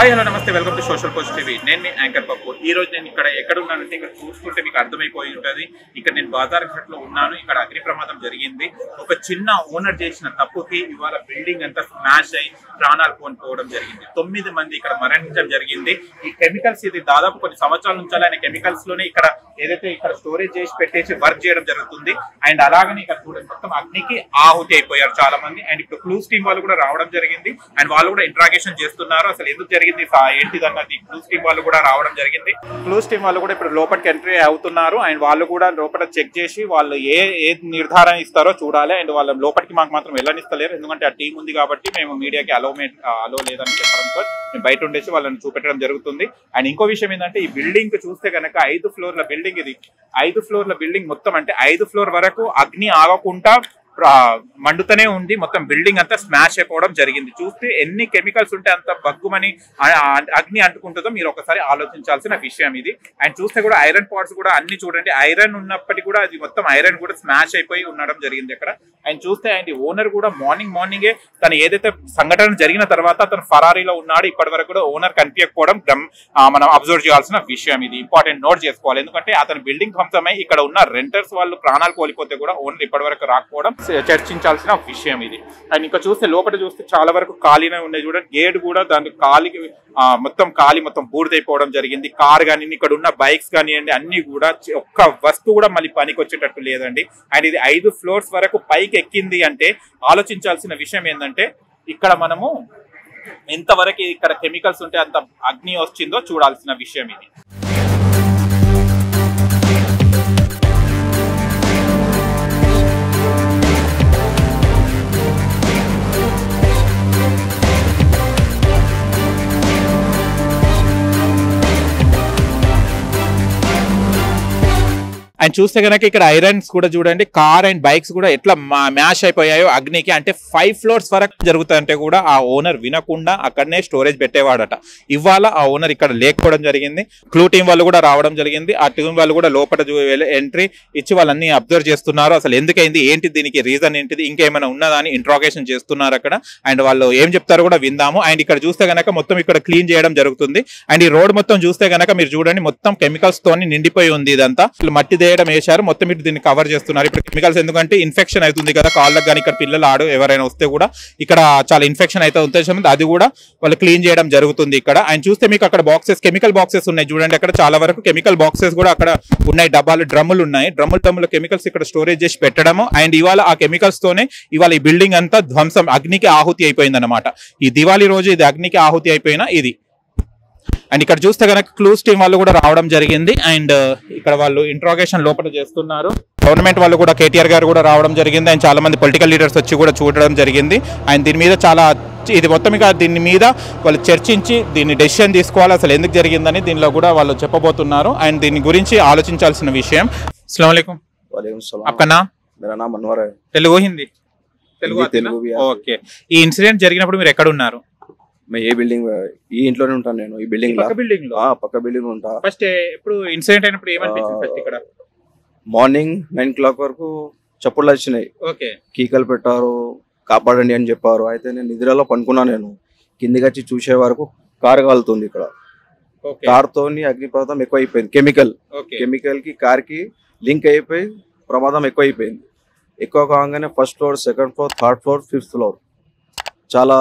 Hi hello namaste welcome to social post TV నేను మీ anchor పప్పు ఈ రోజు నేను ఇక్కడ ఎక్కడ ఉన్నానంటే ఇక్కడ చూస్తుంటే మీకు అర్థమైపోయి ఉంటుంది ఇక్కడ నేను బాజార్ ఘాట్ లో ఉన్నాను ఇక్కడ అగ్ని ప్రమాదం జరిగింది ఒక చిన్న ఓనర్ చేసిన తప్పుకి ఇవాళ బిల్డింగ్ అంతా స్మాష్ అయి ప్రాణాలు కోల్పోవడం జరిగింది తొమ్మిది మంది ఇక్కడ మరణించడం జరిగింది ఈ కెమికల్స్ ఇది దాదాపు కొన్ని సంవత్సరాల నుంచి ఆయన కెమికల్స్ లోనే ఇక్కడ ఏదైతే ఇక్కడ స్టోరేజ్ చేసి పెట్టేసి వర్క్ చేయడం జరుగుతుంది అండ్ అలాగనే ఇక్కడ చూడండి మొత్తం అగ్నికి ఆహుతి అయిపోయారు చాలా మంది అండ్ ఇప్పుడు క్లూస్ టీం వాళ్ళు కూడా రావడం జరిగింది అండ్ వాళ్ళు కూడా ఇంట్రాగేషన్ చేస్తున్నారు అసలు ఎందుకు జరిగింది సా- ఏంటిది అన్నది క్లూస్ టీం వాళ్ళు కూడా రావడం జరిగింది క్లూస్ టీం వాళ్ళు కూడా ఇప్పుడు లోపలికి ఎంట్రీ అవుతున్నారు అండ్ వాళ్ళు కూడా లోపల చెక్ చేసి వాళ్ళు ఏ ఏ నిర్ధారణ ఇస్తారో చూడాలి అండ్ వాళ్ళ లోపలికి మాకు మాత్రం వెళ్ళనిస్తలేరు ఎందుకంటే ఆ టీం ఉంది కాబట్టి మేము మీడియాకి అలో అలో లేదని చెప్పడంతో మేము బయట ఉండేసి వాళ్ళని చూపెట్టడం జరుగుతుంది అండ్ ఇంకో విషయం ఏంటంటే ఈ బిల్డింగ్ చూస్తే కనుక ఐదు ఫ్లోర్ల బిల్డింగ్ ఇది ఐదు ఫ్లోర్ల బిల్డింగ్ మొత్తం అంటే ఐదు ఫ్లోర్ వరకు అగ్ని ఆగకుండా ప్ర- మండుతూనే ఉంది మొత్తం బిల్డింగ్ అంతా స్మాష్ అయిపోవడం జరిగింది చూస్తే ఎన్ని కెమికల్స్ ఉంటే అంత బగ్గుమని ఆ- ఆ- అగ్ని అంటుకుంటుందో మీరు ఒకసారి ఆలోచించాల్సిన విషయం ఇది అండ్ చూస్తే కూడా ఐరన్ పార్ట్స్ కూడా అన్ని చూడండి ఐరన్ ఉన్నప్పటికీ కూడా అది మొత్తం ఐరన్ కూడా స్మాష్ అయిపోయి ఉండడం జరిగింది అక్కడ అండ్ చూస్తే ఆయన ఓనర్ కూడా మార్నింగ్ మార్నింగే తను ఏదైతే సంఘటన జరిగిన తర్వాత అతను ఫరారీలో ఉన్నాడు ఇప్పటి వరకు కూడా ఓనర్ కనిపించకపోవడం గమ్- ఆ, మనం అబ్జర్వ్ చేయాల్సిన విషయం ఇది ఇంపార్టెంట్ నోట్ చేసుకోవాలి ఎందుకంటే అతని బిల్డింగ్ ధ్వంసమై ఇక్కడ ఉన్న రెంటర్స్ వాళ్ళు ప్రాణాలు కోల్పోతే కూడా ఓనర్ ఇప్పటి వరకు రాకపోవడం చ- చర్చించాల్సిన విషయం ఇది అండ్ ఇంకా చూస్తే లోపల చూస్తే చాలా వరకు ఖాళీనే ఉన్నాయి చూడండి గేట్ కూడా దాని ఖాళీకి ఆ, మొత్తం ఖాళీ మొత్తం బూడిదైపోవడం జరిగింది కార్ కానీ ఇక్కడ ఉన్న బైక్స్ కానివ్వండి అన్ని కూడా చి- ఒక్క వస్తువు కూడా మళ్ళీ పనికి వచ్చేటట్టు లేదండి అండ్ ఇది ఐదు ఫ్లోర్స్ వరకు పైకి ఎక్కింది అంటే ఆలోచించాల్సిన విషయం ఏంటంటే ఇక్కడ మనము ఎంతవరకు ఇక్కడ కెమికల్స్ ఉంటే అంత అగ్ని వచ్చిందో చూడాల్సిన విషయం ఇది అండ్ చూస్తే కనుక ఇక్కడ ఐరన్స్ కూడా చూడండి కార్ అండ్ బైక్స్ కూడా ఎట్లా మ్యాష్ అయిపోయాయో అగ్నికి అంటే ఫైవ్ ఫ్లోర్స్ వరకు జరుగుతాయంటే కూడా ఆ ఓనర్ వినకుండా అక్కడనే స్టోరేజ్ పెట్టేవాడట ఇవాళ ఆ ఓనర్ ఇక్కడ లేకపోవడం జరిగింది క్లూ టీం వాళ్ళు కూడా రావడం జరిగింది ఆ టీం వాళ్ళు కూడా లోపల ఎంట్రీ ఇచ్చి వాళ్ళన్ని అబ్జర్వ్ చేస్తున్నారు అసలు ఎందుకైంది ఏంటి దీనికి రీజన్ ఏంటిది ఇంకేమైనా ఉన్నదా అని ఇంట్రాగేషన్ చేస్తున్నారు అక్కడ అండ్ వాళ్ళు ఏం చెప్తారో కూడా విందాము అండ్ ఇక్కడ చూస్తే గనక మొత్తం ఇక్కడ క్లీన్ చేయడం జరుగుతుంది అండ్ ఈ రోడ్ మొత్తం చూస్తే గనక మీరు చూడండి మొత్తం కెమికల్స్ తోని నిండిపోయి ఉంది ఇదంతా వీళ్ళు మట్టి దేయడం వేశారు మొత్తం ఇటు దీన్ని కవర్ చేస్తున్నారు ఇప్పుడు కెమికల్స్ ఎందుకంటే ఇన్ఫెక్షన్ అవుతుంది కదా కాళ్ళకి కానీ ఇక్కడ పిల్లలు ఆడు ఎవరైనా వస్తే కూడా ఇక్కడ చాలా ఇన్ఫెక్షన్ అయితే ఉద్దేశం ఉంది. అది కూడా వాళ్ళు క్లీన్ చేయడం జరుగుతుంది ఇక్కడ అండ్ చూస్తే మీకు అక్కడ బాక్సెస్ కెమికల్ బాక్సెస్ ఉన్నాయి చూడండి అక్కడ చాలా వరకు కెమికల్ బాక్సెస్ కూడా అక్కడ ఉన్నాయి డబ్బాలు డ్రమ్ములు ఉన్నాయి డ్రమ్ములు డ్రమ్ముల కెమికల్స్ ఇక్కడ స్టోరేజ్ చేసి పెట్టడము అండ్ ఇవాళ ఆ కెమికల్స్ తోనే ఇవాళ ఈ బిల్డింగ్ అంతా ధ్వంసం అగ్నికి ఆహుతి అయిపోయింది అనమాట ఈ దివాళీ రోజు ఇది అగ్నికి ఆహుతి అయిపోయిన ఇది అండ్ ఇక్కడ చూస్తే కనుక క్లూస్ టీం వాళ్ళు కూడా రావడం జరిగింది అండ్ ఇక్కడ వాళ్ళు ఇంట్రాగేషన్ లోపల చేస్తున్నారు గవర్నమెంట్ వాళ్ళు కూడా కేటీఆర్ గారు కూడా రావడం జరిగింది అండ్ చాలా మంది పొలిటికల్ లీడర్స్ వచ్చి కూడా చూడడం జరిగింది అండ్ దీని మీద చాలా ఇది మొత్తం ఇక దీని మీద వాళ్ళు చర్చించి దీన్ని డెసిషన్ తీసుకోవాలి అసలు ఎందుకు జరిగిందని దీనిలో కూడా వాళ్ళు చెప్పబోతున్నారు అండ్ దీని గురించి ఆలోచించాల్సిన విషయం అస్సలం वालेकुम सलाम आपका नाम मेरा नाम अनवर है తెలుగు హిందీ తెలుగు హిందీ, తెలుగు भी आती है। ఓకే ఈ ఇన్సిడెంట్ జరిగినప్పుడు మీరు ఎక్కడ ఉన్నారు मैं ఏ బిల్డింగ్ ఈ ఇంట్లోనే ఉంటాను నేను ఈ బిల్డింగ్ పక్క బిల్డింగ్ లో ఆ పక్క బిల్డింగ్ ఉంటా ఫస్ట్ ఎప్పుడు ఇన్సిడెంట్ అయినప్పుడు ఏమనిపించింది ఫస్ట్ ఇక్కడ మార్నింగ్ నైన్ క్లాక్ వరకు చప్పుళ్ళు వచ్చినాయి ఓకే కీకలు పెట్టారు కాపాడండి అని చెప్పారు అయితే నేను నిద్రలో పనుకున్నా నేను కిందికి వచ్చి చూసే వరకు కార్ కాలుతుంది ఇక్కడ ఓకే కార్ తోని అగ్నిపర్వతం ఎక్కువ అయిపోయింది కెమికల్ ఓకే కెమికల్ కి కార్ కి లింక్ అయిపోయి ప్రమాదం ఎక్కువ అయిపోయింది ఎక్కువ కాగానే first floor second floor third floor fifth floor చాలా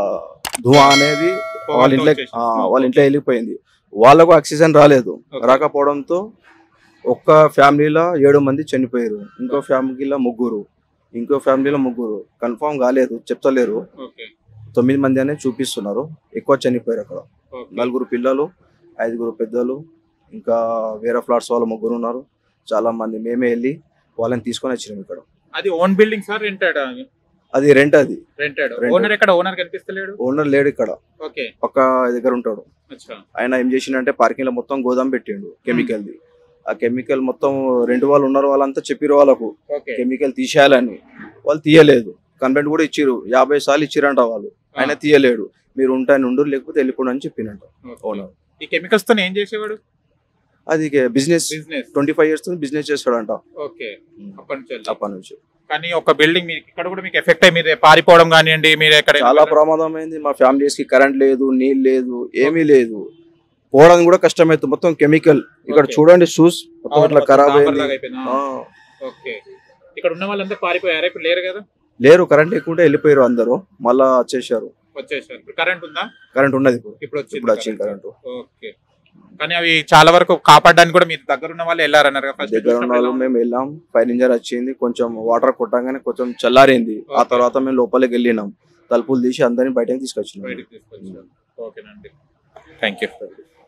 ధువా అనేది వాళ్ళ ఇంట్లో ఆ, వాళ్ళ ఇంట్లో వెళ్ళిపోయింది వాళ్ళకు ఆక్సిజన్ రాలేదు Okay. రాకపోవడంతో ఒక్క ఫ్యామిలీలో ఏడు మంది చనిపోయారు ఇంకో ఫ్యామిలీలో ముగ్గురు ఇంకో ఫ్యామిలీలో ముగ్గురు కన్ఫర్మ్ కాలేదు చెప్తలేరు ఓకే తొమ్మిది మంది అనేది చూపిస్తున్నారు ఎక్కువ చనిపోయారు అక్కడ ఓకే నలుగురు పిల్లలు ఐదుగురు పెద్దలు ఇంకా వేరే ఫ్లాట్స్ వాళ్ళు ముగ్గురు ఉన్నారు చాలా మంది మేమే వెళ్ళి వాళ్ళని తీసుకొని వచ్చినాం ఇక్కడ అది ఓన్ బిల్డింగ్ సార్ రెంటెడ్ అది రెంట్ అది రెంటెడ్ Rented. ఓనర్ ఎక్కడ ఓనర్ కనిపిస్తలేడు ఓనర్ లేడు ఇక్కడ ఓకే పక్క దగ్గర ఉంటాడు అచ్చా ఆయన ఏం చేసిండంటే పార్కింగ్ లో మొత్తం గోదాం పెట్టిండు కెమికల్ ది ఆ కెమికల్ మొత్తం రెండు వాళ్ళు ఉన్నారు వాళ్ళంతా చెప్పిరు వాళ్ళకు ఓకే కెమికల్ తీసేయాలని వాళ్ళు తీయలేదు కంప్లైంట్ కూడా ఇచ్చిరు యాభై సార్లు ఇచ్చిరంట వాళ్ళు ఆయన తీయలేడు మీరు ఉంటాయని ఉండు లేకపోతే వెళ్ళిపోండి అని చెప్పినంట ఓనర్ ఈ కెమికల్స్ తో ఏం చేసేవాడు అది business business twenty five years business చేస్తాడంట ఓకే అప్పటి నుంచి వెళ్ళి. అప్పటి నుంచి కానీ ఒక బిల్డింగ్ మీకు ఇక్కడ కూడా మీకు ఎఫెక్ట్ అయ్యి మీరు పారిపోవడం కానివ్వండి మీరు ఎక్కడ చాలా ప్రమాదం అయింది మా ఫ్యామిలీస్ కి కరెంట్ లేదు నీళ్ళు లేదు ఏమీ లేదు పోవడానికి కూడా కష్టమైతుంది మొత్తం కెమికల్ ఇక్కడ Okay. చూడండి షూస్ మొత్తం అవును, ఇట్లా మొత్తం ఖరాబ్ సాంబార్ అయింది లాగా అయిపోయింది. ఆ, ఓకే ఇక్కడ ఉన్న వాళ్ళందరూ పారిపోయారా ఇప్పుడు లేరు కదా లేరు కరెంట్ లేకుంటే వెళ్ళిపోయారు అందరూ మళ్ళా వచ్చేసారు వచ్చేసారు ఇప్పుడు కరెంట్ ఉందా కరెంట్ ఉన్నది ఇప్పుడు ఇప్పుడు వచ్చింది ఇప్పుడు వచ్చింది current. కరెంట్ ఓకే కానీ అవి చాలా వరకు కాపాడడానికి కూడా మీరు దగ్గర ఉన్న వాళ్ళు వెళ్ళారన్నారు కదా first దగ్గర ఉన్న చూసినప్పుడు వాళ్ళు ఎలా మేము వెళ్ళాం ఫైర్ ఇంజర్ వచ్చింది కొంచెం వాటర్ కొట్టంగానే కొంచెం చల్లారింది ఆ Okay. తర్వాత మేము లోపలికి వెళ్ళినాం తలుపులు తీసి అందరిని బయటకి తీసుకొచ్చినాం బయటికి తీసుకొచ్చారు ఓకేనండి థ్యాంక్ యూ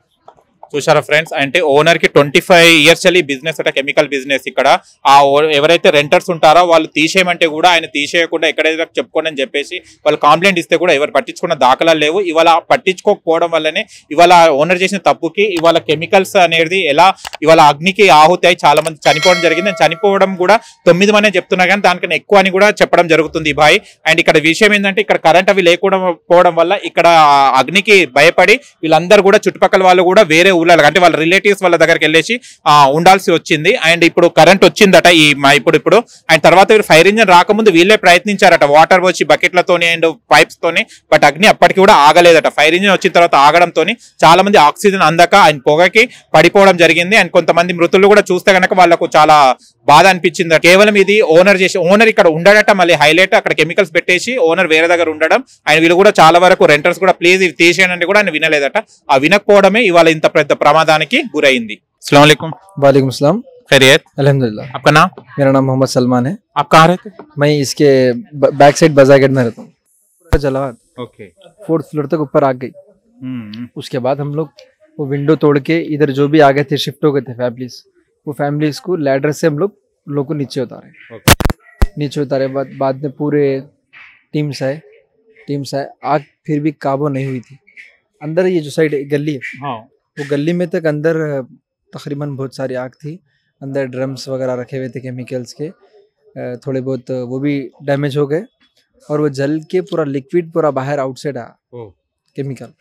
చూసారా ఫ్రెండ్స్ అంటే ఓనర్ కి ట్వంటీ ఫైవ్ ఇయర్స్ ఈ బిజినెస్ అట కెమికల్ బిజినెస్ ఇక్కడ ఆ ఓ- ఎవరైతే రెంటర్స్ ఉంటారో వాళ్ళు తీసేయమంటే కూడా ఆయన తీసేయకుండా ఎక్కడైనా చెప్పుకోండి అని చెప్పేసి వాళ్ళు కంప్లైంట్ ఇస్తే కూడా ఎవరు పట్టించుకున్న దాఖలాలు లేవు ఇవాళ పట్టించుకోకపోవడం వల్లనే ఇవాళ ఓనర్ చేసిన తప్పుకి ఇవాళ కెమికల్స్ అనేది ఎలా ఇవాళ అగ్నికి ఆహుతి అయి చాలా మంది చనిపోవడం జరిగింది చనిపోవడం కూడా తొమ్మిది మంది చెప్తున్నా కానీ దానికన్నా ఎక్కువ అని కూడా చెప్పడం జరుగుతుంది ఈ బాయ్ అండ్ ఇక్కడ విషయం ఏంటంటే ఇక్కడ కరెంట్ అవి లేకుండా పోవడం వల్ల ఇక్కడ అగ్నికి భయపడి వీళ్ళందరూ కూడా చుట్టుపక్కల వాళ్ళు కూడా వేరే ఊళ్ళకి అంటే వాళ్ళ రిలేటివ్స్ వాళ్ళ దగ్గరికి వెళ్ళేసి ఆ, ఉండాల్సి వచ్చింది అండ్ ఇప్పుడు కరెంట్ వచ్చిందట ఈ మా ఇప్పుడు ఇప్పుడు అండ్ తర్వాత వీళ్ళు ఫైర్ ఇంజిన్ రాకముందు వీళ్ళే ప్రయత్నించారట వాటర్ వచ్చి బకెట్లతోని అండ్ పైప్స్ తోని బట్ అగ్ని అప్పటికి కూడా ఆగలేదట ఫైర్ ఇంజిన్ వచ్చిన తర్వాత ఆగడంతో చాలా మంది ఆక్సిజన్ అందక ఆయన పొగకి పడిపోవడం జరిగింది అండ్ కొంతమంది మృతులు కూడా చూస్తే కనుక వాళ్ళకు చాలా బాధ అనిపించింది కేవలం ఇది ఓనర్ చేసి ఓనర్ ఇక్కడ ఉండడట మళ్ళీ హైలైట్ అక్కడ కెమికల్స్ పెట్టేసి ఓనర్ వేరే దగ్గర ఉండడం ఆయన వీళ్ళు కూడా చాలా వరకు రెంటర్స్ కూడా ప్లీజ్ ఇవి తీసేయండి కూడా ఆయన వినలేదట ఆ వినకపోవడమే ఇవాళ ఇంత పెద్ద ప్రమాదానికి గురైంది అస్సలం वालेकुम वालेकुम सलाम खैरियत अल्हम्दुलिल्लाह आपका नाम मेरा नाम मोहम्मद सलमान है आप कहाँ रहते मैं इसके ब- बैक साइड बाजारगेट में रहता हूँ पूरा जला ओके फोर्थ फ्लोर तक ऊपर आग गई उसके बाद हम लोग वो विंडो तोड़ के इधर जो भी आ गए थे शिफ्ट हो गए थे फैमिलीज वो फैमिलीज को लैडर से हम लोग लोग को नीचे उतारे नीचे उतारे बाद बाद में पूरे टीम्स आए टीम्स आए आग फिर भी काबू नहीं हुई थी अंदर ये जो साइड गली है हाँ वो गली में तक अंदर अ, तकरीबन बहुत सारी आग थी अंदर ड्रम्स वगैरह रखे हुए थे केमिकल्स के अ, थोड़े बहुत अ, वो भी डैमेज हो गए और वो जल के पूरा लिक्विड पूरा बाहर आउटसाइड आया ओ केमिकल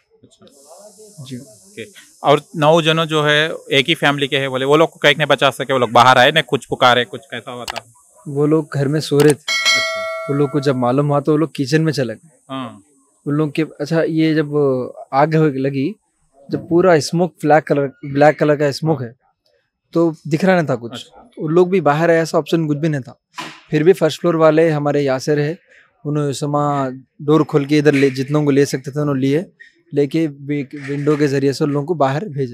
जी और नौ जनों जो है एक ही फैमिली के हैं बोले वो लोग को कहीं नहीं बचा सके वो लोग बाहर आए ना कुछ पुकारे कुछ कैसा हुआ था वो लोग घर में सो रहे थे अच्छा वो लोग को जब मालूम हुआ तो वो लोग किचन में चले गए हाँ उन लोग के अच्छा ये जब आग हो- लगी जब पूरा smoke black colour black colour का स्मोक है तो दिख रहा नहीं था कुछ अच्छा। उन लोग भी बाहर आए ऐसा ऑप्शन कुछ भी नहीं था फिर भी फर्स्ट फ्लोर वाले हमारे यासर है उन्होंने समा डोर खोल के इधर ले जितनों को ले सकते थे उन्होंने लिए लेके वी- विंडो के जरिए से उन लोगों को बाहर भेजे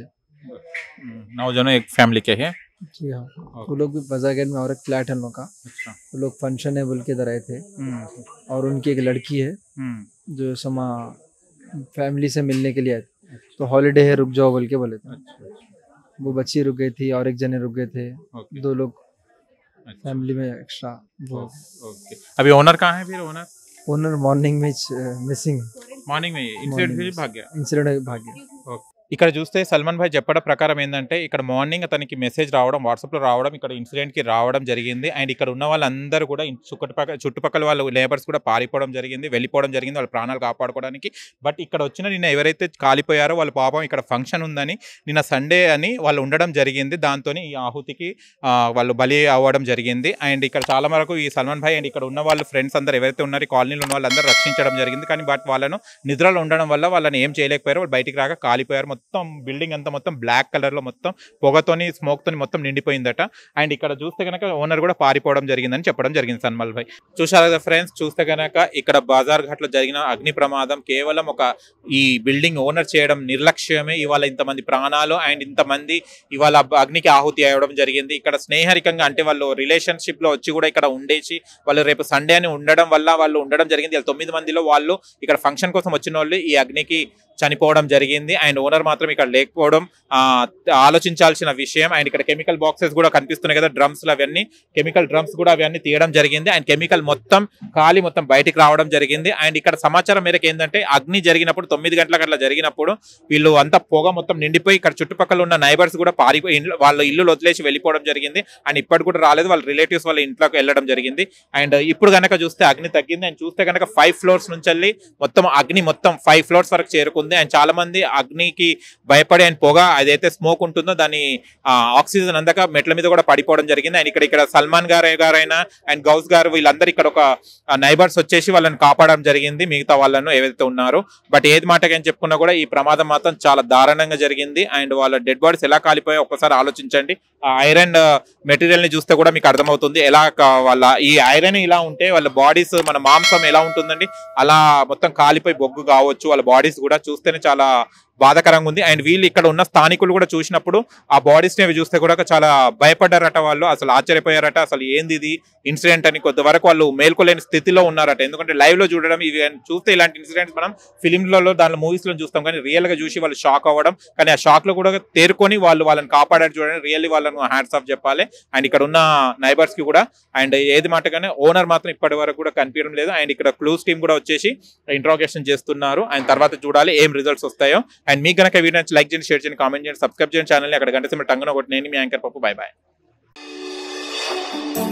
हम्म, नौ जनों एक फैमिली के हैं जी हाँ वो लोग भी बाजारगेट में और एक फ्लैट है उन लोग का अच्छा वो लोग फंक्शन है बोल के इधर आए थे हम्म, और उनकी एक लड़की है हम्म, जो समा फैमिली से मिलने के लिए आए थे तो हॉलीडे है रुक जाओ बोल के बोले थे अच्छा वो बच्ची रुक गई थी और एक जने रुक गए थे ओके दो लोग अच्छा, फैमिली में एक्स्ट्रा वो ओके अभी ओनर कहाँ है फिर ओनर ओनर मॉर्निंग में मिसिंग మార్నింగ్ ఇన్సిడెంట్ Morning. ఫీల్ భాగ్య इंसिडेंट भाग गया ఇక్కడ చూస్తే సల్మాన్ భాయ్ చెప్పడం ప్రకారం ఏంటంటే ఇక్కడ మార్నింగ్ అతనికి మెసేజ్ రావడం వాట్సాప్లో రావడం ఇక్కడ ఇన్సిడెంట్కి రావడం జరిగింది అండ్ ఇక్కడ ఉన్న వాళ్ళందరూ కూడా ఇన్- చుట్టుపక్కల చుట్టుపక్కల వాళ్ళ లేబర్స్ కూడా పారిపోవడం జరిగింది వెళ్ళిపోవడం జరిగింది వాళ్ళ ప్రాణాలు కాపాడుకోవడానికి బట్ ఇక్కడ వచ్చిన నిన్న ఎవరైతే కాలిపోయారో వాళ్ళ పాపం ఇక్కడ ఫంక్షన్ ఉందని నిన్న సండే అని వాళ్ళు ఉండడం జరిగింది దాంతో ఈ ఆహుతికి ఆ, వాళ్ళు బలి అవ్వడం జరిగింది అండ్ ఇక్కడ చాలా వరకు ఈ సల్మాన్ భాయ్ అండ్ ఇక్కడ ఉన్న వాళ్ళు ఫ్రెండ్స్ అందరూ ఎవరైతే ఉన్నారో ఈ కాలనీలో ఉన్న వాళ్ళందరూ రక్షించడం జరిగింది కానీ బట్ వాళ్ళను నిద్రలో ఉండడం వల్ల వాళ్ళని ఏం చేయలేకపోయారు వాళ్ళు బయటికి రాక కాలిపోయారు మొత్తం బిల్డింగ్ అంతా మొత్తం బ్లాక్ కలర్ లో మొత్తం పొగతోని స్మోక్ తోని మొత్తం నిండిపోయిందట అండ్ ఇక్కడ చూస్తే కనుక ఓనర్ కూడా పారిపోవడం జరిగిందని చెప్పడం జరిగింది సన్మల్ భాయ్ చూసారు కదా ఫ్రెండ్స్ చూస్తే కనుక ఇక్కడ బాజార్ ఘాట్ లో జరిగిన అగ్ని ప్రమాదం కేవలం ఒక ఈ బిల్డింగ్ ఓనర్ చేయడం నిర్లక్ష్యమే ఇవాళ ఇంతమంది ప్రాణాలు అండ్ ఇంతమంది ఇవాళ అగ్నికి ఆహుతి అవ్వడం జరిగింది ఇక్కడ స్నేహరికంగా అంటే వాళ్ళు రిలేషన్షిప్ లో వచ్చి కూడా ఇక్కడ ఉండేసి వాళ్ళు రేపు సండే అని ఉండడం వల్ల వాళ్ళు ఉండడం జరిగింది వీళ్ళ తొమ్మిది మందిలో వాళ్ళు ఇక్కడ ఫంక్షన్ కోసం వచ్చిన వాళ్ళు ఈ అగ్నికి చనిపోవడం జరిగింది అండ్ ఓనర్ మాత్రం ఇక్కడ లేకపోవడం ఆ, ఆలోచించాల్సిన విషయం అండ్ ఇక్కడ కెమికల్ బాక్సెస్ కూడా కనిపిస్తున్నాయి కదా డ్రమ్స్ అవన్నీ కెమికల్ డ్రమ్స్ కూడా అవన్నీ తీయడం జరిగింది అండ్ కెమికల్ మొత్తం ఖాళీ మొత్తం బయటికి రావడం జరిగింది అండ్ ఇక్కడ సమాచారం మేరకు ఏంటంటే అగ్ని జరిగినప్పుడు తొమ్మిది గంటలకు అట్లా జరిగినప్పుడు వీళ్ళు అంతా పొగ మొత్తం నిండిపోయి ఇక్కడ చుట్టుపక్కల ఉన్న నైబర్స్ కూడా పారిపోయి ఇంట్లో వాళ్ళ ఇల్లు వదిలేసి వెళ్ళిపోవడం జరిగింది అండ్ ఇప్పటి కూడా రాలేదు వాళ్ళ రిలేటివ్స్ వాళ్ళ ఇంట్లోకి వెళ్ళడం జరిగింది అండ్ ఇప్పుడు కనుక చూస్తే అగ్ని తగ్గింది అండ్ చూస్తే కనుక ఫైవ్ ఫ్లోర్స్ నుంచి వెళ్ళి మొత్తం అగ్ని మొత్తం ఫైవ్ ఫ్లోర్స్ వరకు చేరుకుంది అండ్ చాలా మంది అగ్నికి భయపడి ఆయన పొగ అదైతే స్మోక్ ఉంటుందో దాని ఆక్సిజన్ అందక మెట్ల మీద కూడా పడిపోవడం జరిగింది అండ్ ఇక్కడ ఇక్కడ సల్మాన్ గారు గారైనా అండ్ గౌస్ గారు వీళ్ళందరూ ఇక్కడ ఒక నైబర్స్ వచ్చేసి వాళ్ళని కాపాడడం జరిగింది మిగతా వాళ్ళను ఏవైతే ఉన్నారో బట్ ఏది మాటకని చెప్పుకున్నా కూడా ఈ ప్రమాదం మాత్రం చాలా దారుణంగా జరిగింది అండ్ వాళ్ళ డెడ్ బాడీస్ ఎలా కాలిపోయాయో ఒక్కసారి ఆలోచించండి ఆ ఐరన్ మెటీరియల్ ని చూస్తే కూడా మీకు అర్థమవుతుంది ఎలా క- వాళ్ళ ఈ ఐరన్ ఇలా ఉంటే వాళ్ళ బాడీస్ మన మాంసం ఎలా ఉంటుందండి అలా మొత్తం కాలిపోయి బొగ్గు కావచ్చు వాళ్ళ బాడీస్ కూడా చూస్తేనే చాలా బాధాకరంగా ఉంది అండ్ వీళ్ళు ఇక్కడ ఉన్న స్థానికులు కూడా చూసినప్పుడు ఆ బాడీస్ ని చూస్తే కూడా చాలా భయపడ్డారట వాళ్ళు అసలు ఆశ్చర్యపోయారట అసలు ఏంది ఇది ఇన్సిడెంట్ అని కొంతవరకు వాళ్ళు మేల్కోలేని స్థితిలో ఉన్నారట ఎందుకంటే లైవ్ లో చూడడం ఇవి చూస్తే ఇలాంటి ఇన్సిడెంట్స్ మనం ఫిలింలలో దాని మూవీస్ లో చూస్తాం కానీ రియల్ గా చూసి వాళ్ళు షాక్ అవ్వడం కానీ ఆ షాక్ లో కూడా తేరుకొని వాళ్ళు వాళ్ళని కాపాడారు చూడండి రియల్లీ వాళ్ళను హ్యాండ్స్ ఆఫ్ చెప్పాలి అండ్ ఇక్కడ ఉన్న నైబర్స్ కి కూడా అండ్ ఏది మాటగానే ఓనర్ మాత్రం ఇప్పటి వరకు కూడా కనిపించడం లేదు అండ్ ఇక్కడ క్లూస్ టీమ్ కూడా వచ్చేసి ఇంట్రాగేషన్ చేస్తున్నారు అండ్ తర్వాత చూడాలి ఏం రిజల్ట్స్ వస్తాయో అండ్ మీకు కనుక వీడియో నచ్చి లైక్ చేయండి షేర్ చేయండి కామెంట్ చేయండి సబ్స్క్రైబ్ చేయండి ఛానల్ అక్కడ గంట సిమ్ టంగన ఒకటి నేను మీ యాంకర్ పప్పు బై బాయ్